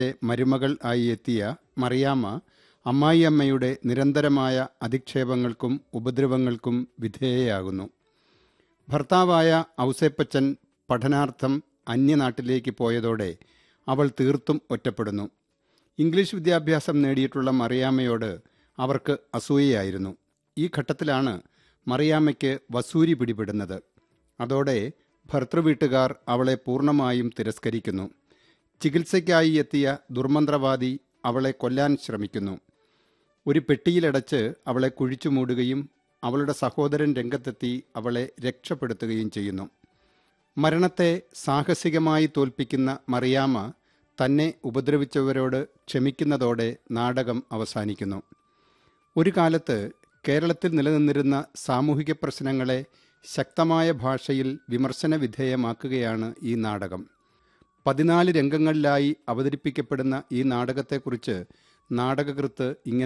മരുമകൾ ആയി എത്തിയ മറിയാമ്മ അമ്മായിയമ്മയുടെ നിരന്തരമായ അധിക്ഷേപങ്ങൾക്കും ഉപദ്രവങ്ങൾക്കും വിധേയയാകുന്നു ഭർത്താവായ ഔസേപ്പച്ചൻ പഠനാർത്ഥം അന്യനാട്ടിലേക്ക് പോയതോടെ അവൾ തീർത്തും ഒറ്റപ്പെടുന്നു ഇംഗ്ലീഷ് വിദ്യാഭ്യാസം നേടിയിട്ടുള്ള മറിയാമ്മയോട് അവർക്ക് അസൂയയായിരുന്നു ഈ ഘട്ടത്തിലാണ് മറിയാമ്മയ്ക്ക് വസൂരി പിടിപെടുന്നത് അതോടെ ഭർത്തൃവീട്ടുകാർ അവളെ പൂർണ്ണമായും തിരസ്കരിക്കുന്നു ചികിത്സയ്ക്കായി എത്തിയ ദുർമന്ത്രവാദി അവളെ കൊല്ലാൻ ശ്രമിക്കുന്നു ഒരു പെട്ടിയിലടച്ച് അവളെ കുഴിച്ചു മൂടുകയും അവളുടെ സഹോദരൻ രംഗത്തെത്തി അവളെ രക്ഷപ്പെടുത്തുകയും ചെയ്യുന്നു മരണത്തെ സാഹസികമായി തോൽപ്പിക്കുന്ന മറിയാമ്മ തന്നെ ഉപദ്രവിച്ചവരോട് ക്ഷമിക്കുന്നതോടെ നാടകം അവസാനിക്കുന്നു ഒരു കാലത്ത് കേരളത്തിൽ നിലനിന്നിരുന്ന സാമൂഹിക പ്രശ്നങ്ങളെ ശക്തമായ ഭാഷയിൽ വിമർശന വിധേയമാക്കുകയാണ് ഈ നാടകം പതിനാല് രംഗങ്ങളിലായി അവതരിപ്പിക്കപ്പെടുന്ന ഈ നാടകത്തെക്കുറിച്ച് നാടകകൃത്ത് ഇങ്ങനെ